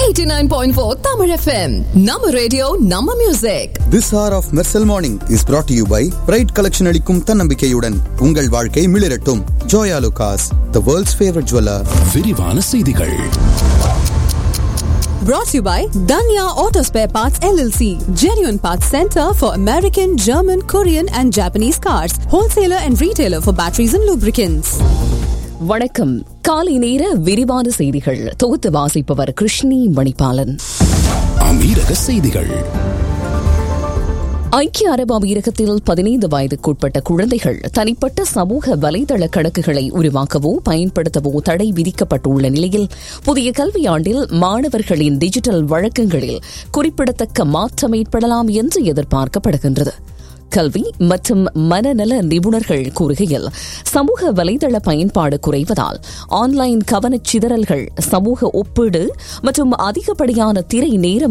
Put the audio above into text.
89.4 Tamil FM. நம்ம radio நம்ம music This hour of Mersal Morning is brought to you by bright collection அளிக்கும் தன்னம்பிக்கையுடன் உங்கள் வாழ்க்கை மிளிரட்டும் Joyalukkas the world's favourite jeweller விரிவான செய்திகள் brought to you by Danya Auto Spare Parts LLC. Genuine Parts Center for American, German, Korean and Japanese cars. Wholesaler and retailer for batteries and lubricants. வணக்கம் காலை நேர விரிவான செய்திகள் தொகுத்து வாசிப்பவர் கிருஷ்ணி மணிபாலன் அமீரக செய்திகள் ஐக்கிய அரபு அமீரகத்தில் பதினைந்து வயதுக்குட்பட்ட குழந்தைகள் தனிப்பட்ட சமூக வலைதள கணக்குகளை உருவாக்கவோ பயன்படுத்தவோ தடை விதிக்கப்பட்டுள்ள நிலையில் புதிய கல்வியாண்டில் மாணவர்களின் டிஜிட்டல் வழக்கங்களில் குறிப்பிடத்தக்க மாற்றம் ஏற்படலாம் என்று எதிர்பார்க்கப்படுகின்றது கல்வி மற்றும் மனநல நிபுணர்கள் கூறுகையில் சமூக வலைதள பயன்பாடு குறைவதால் ஆன்லைன் கவனச்சிதறல்கள் சமூக ஒப்பீடு மற்றும் அதிகப்படியான திரை நேரம்